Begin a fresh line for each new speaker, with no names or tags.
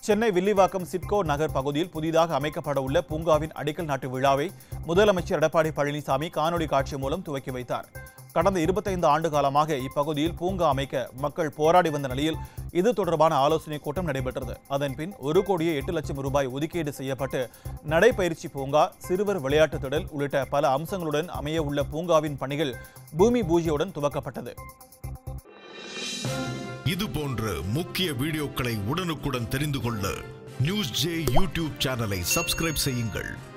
சென்னை வில்லிவாக்கம் சிட்கோ நகர் பகுதியில் புதிதாக அமைக்கப்பட உள்ள பூங்காவின் அடிக்கல் நாட்டு விழாவை முதலமைச்சர் எடப்பாடி பழனிசாமி காணொலி காட்சி மூலம் துவக்கி வைத்தார் கடந்த இருபத்தைந்து ஆண்டு காலமாக இப்பகுதியில் பூங்கா அமைக்க மக்கள் போராடி வந்த நிலையில் இது தொடர்பான ஆலோசனை கூட்டம் நடைபெற்றது அதன் பின் ஒரு கோடியே எட்டு லட்சம் ரூபாய் ஒதுக்கீடு செய்யப்பட்டு நடைபயிற்சி பூங்கா சிறுவர் விளையாட்டு திடல் உள்ளிட்ட பல அம்சங்களுடன் அமைய உள்ள பூங்காவின் பணிகள் பூமி பூஜையுடன் துவக்கப்பட்டது
இது போன்ற முக்கிய வீடியோக்களை உடனுக்குடன் தெரிந்து கொள்ள நியூஸ் ஜே யூடியூப் சேனலை சப்ஸ்கிரைப் செய்யுங்கள்